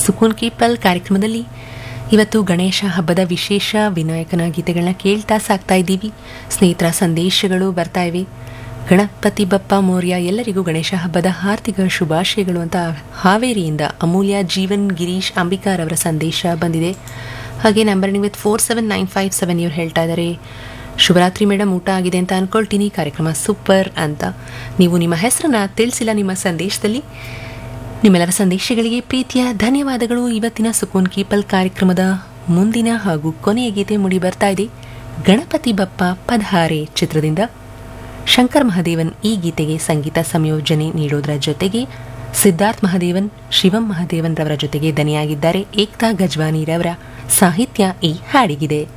ಸುಕೂನ್ ಕೀಪಲ್ ಕಾರ್ಯಕ್ರಮದಲ್ಲಿ ಇವತ್ತು ಗಣೇಶ ಹಬ್ಬದ ವಿಶೇಷ ವಿನಾಯಕನ ಗೀತೆಗಳನ್ನ ಕೇಳ್ತಾ ಸಾಕ್ತಾ ಇದ್ದೀವಿ ಸ್ನೇಹಿತರ ಸಂದೇಶಗಳು ಬರ್ತಾ ಇವೆ ಗಣಪತಿ ಬಪ್ಪ ಮೌರ್ಯ ಎಲ್ಲರಿಗೂ ಗಣೇಶ ಹಬ್ಬದ ಹಾರ್ದಿಕ ಶುಭಾಶಯಗಳು ಅಂತ ಹಾವೇರಿಯಿಂದ ಅಮೂಲ್ಯ ಜೀವನ್ ಗಿರೀಶ್ ಅಂಬಿಕಾರ್ ಅವರ ಸಂದೇಶ ಬಂದಿದೆ ಹಾಗೆ number with four seven nine five seven ಇವ್ರು ಹೇಳ್ತಾ ಇದ್ದಾರೆ ಶುಭರಾತ್ರಿ ಮೇಡಮ್ ಊಟ ಆಗಿದೆ ಅಂತ ಅನ್ಕೊಳ್ತೀನಿ ಕಾರ್ಯಕ್ರಮ ಸೂಪರ್ ಅಂತ ನೀವು ನಿಮ್ಮ ಹೆಸರನ್ನ ತಿಳಿಸಿಲ್ಲ ನಿಮ್ಮ ಸಂದೇಶದಲ್ಲಿ ನಿಮ್ಮೆಲ್ಲರ ಸಂದೇಶಗಳಿಗೆ ಪ್ರೀತಿಯ ಧನ್ಯವಾದಗಳು ಇವತ್ತಿನ ಸುಕೂನ್ ಕೀಪಲ್ ಕಾರ್ಯಕ್ರಮದ ಮುಂದಿನ ಹಾಗೂ ಕೊನೆಯ ಗೀತೆ ಮುಡಿ ಬರ್ತಾ ಇದೆ ಗಣಪತಿ ಬಪ್ಪ ಪಧಾರೆ ಚಿತ್ರದಿಂದ ಶಂಕರ್ ಮಹದೇವನ್ ಈ ಗೀತೆಗೆ ಸಂಗೀತ ಸಂಯೋಜನೆ ನೀಡೋದರ ಜೊತೆಗೆ ಸಿದ್ಧಾರ್ಥ್ ಮಹದೇವನ್ ಶಿವಂ ಮಹದೇವನ್ ರವರ ಜೊತೆಗೆ ದನಿಯಾಗಿದ್ದಾರೆ ಏಕ್ತಾ ಗಜ್ವಾನಿರವರ ಸಾಹಿತ್ಯ ಈ ಹಾಡಿಗಿದೆ